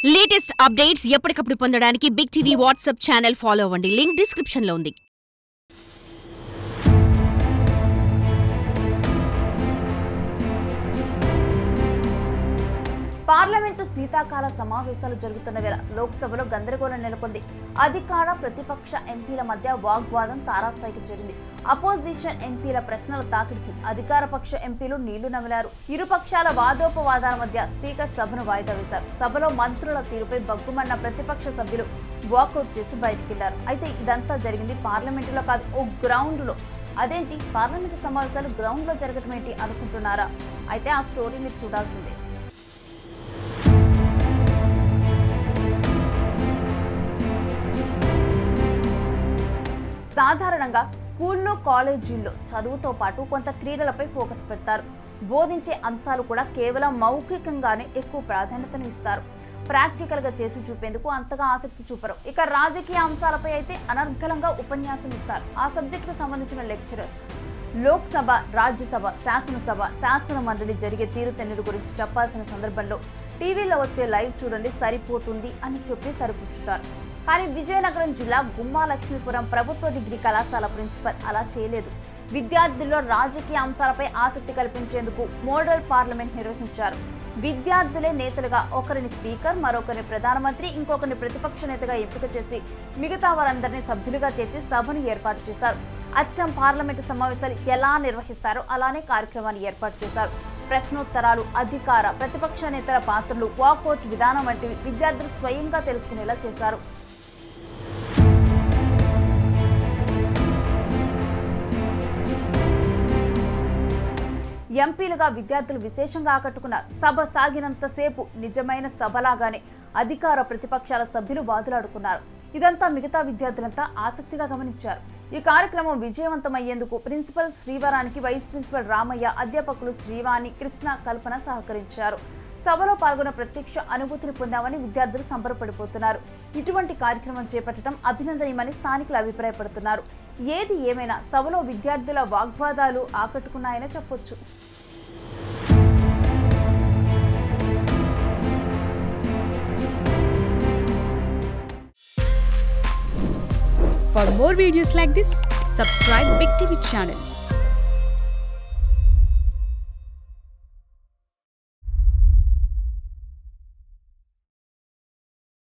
latest updates ఎప్పటికప్పుడు పొందడానికి big TV WhatsApp channel follow అవ్వండి లింక్ డిస్క్రిప్షన్ లో ఉంది పార్లమెంటు శీతాకాల సమావేశాలు జరుగుతున్న వేళ లోక్సభలో గందరగోళం నెలకొంది అధికార ప్రతిపక్ష ఎంపీల మధ్య వాగ్వాదం తారాస్థాయికి చేరింది అపోజిషన్ ఎంపీల ప్రశ్నల తాకిడికి అధికార పక్ష ఎంపీలు నీళ్లు నమిలారు ఇరు పక్షాల వాదోపవాదాల మధ్య స్పీకర్ సభను వాయిదా వేశారు సభలో మంత్రుల తీరుపై బగ్గుమన్న ప్రతిపక్ష సభ్యులు వాకౌట్ చేసి బయటికెళ్లారు అయితే ఇదంతా జరిగింది పార్లమెంటులో కాదు ఓ గ్రౌండ్లో అదేంటి పార్లమెంటు సమావేశాలు గ్రౌండ్లో జరగటం ఏంటి అనుకుంటున్నారా అయితే ఆ స్టోరీ మీరు చూడాల్సిందే సాధారణంగా స్కూల్లో కాలేజీల్లో చదువుతో పాటు కొంత క్రీడలపై ఫోకస్ పెడతారు బోధించే అంశాలు కూడా కేవలం మౌఖికంగానే ఎక్కువ ప్రాధాన్యతను ఇస్తారు ప్రాక్టికల్గా చేసి చూపేందుకు అంతగా ఆసక్తి చూపరు ఇక రాజకీయ అంశాలపై అయితే అనర్గళంగా ఉపన్యాసం ఇస్తారు ఆ సబ్జెక్టుకు సంబంధించిన లెక్చరర్స్ లోక్సభ రాజ్యసభ శాసనసభ శాసన మండలి జరిగే తీరుతెన్నుల గురించి చెప్పాల్సిన సందర్భంలో టీవీలో వచ్చే లైవ్ చూడండి సరిపోతుంది అని చెప్పి సరిపుచ్చుతారు కానీ విజయనగరం జిల్లా గుమ్మా లక్ష్మీపురం ప్రభుత్వ డిగ్రీ కళాశాల ప్రిన్సిపల్ అలా చేయలేదు విద్యార్థుల్లో రాజకీయ అంశాలపై ఆసక్తి కల్పించేందుకు మోడల్ పార్లమెంట్ నిర్వహించారు విద్యార్థులే నేతలుగా ఒకరిని స్పీకర్ మరొకరిని ప్రధానమంత్రి ఇంకొకరిని ప్రతిపక్ష నేతగా ఎంపిక చేసి మిగతా వారందరినీ సభ్యులుగా చేర్చి సభను ఏర్పాటు చేశారు అచ్చం పార్లమెంటు సమావేశాలు ఎలా నిర్వహిస్తారో అలానే కార్యక్రమాన్ని ఏర్పాటు చేశారు ప్రశ్నోత్తరాలు అధికార ప్రతిపక్ష నేతల పాత్రలు వాకౌట్ విధానం వంటివి విద్యార్థులు స్వయంగా తెలుసుకునేలా చేశారు ఎంపీలుగా విద్యార్థులు విశేషంగా ఆకట్టుకున్నారు సభ సాగినంతసేపు నిజమైన సభలాగానే అధికార ప్రతిపక్షాల సభ్యులు వాదులాడుకున్నారు ఇదంతా మిగతా విద్యార్థులంతా ఆసక్తిగా గమనించారు ఈ కార్యక్రమం విజయవంతమయ్యేందుకు ప్రిన్సిపల్ శ్రీవరానికి వైస్ ప్రిన్సిపల్ రామయ్య అధ్యాపకులు శ్రీవాణి కృష్ణ కల్పన సహకరించారు సభలో పాల్గొన్న ప్రత్యక్ష అనుభూతిని పొందామని విద్యార్థులు సంబరపడిపోతున్నారు ఇటువంటి కార్యక్రమం చేపట్టడం అభినందనీయమని స్థానికులు అభిప్రాయపడుతున్నారు ఏది ఏమైనా సభలో విద్యార్థుల వాగ్వాదాలు ఆకట్టుకున్నాయనే చెప్పొచ్చు For more videos like this, subscribe Big TV channel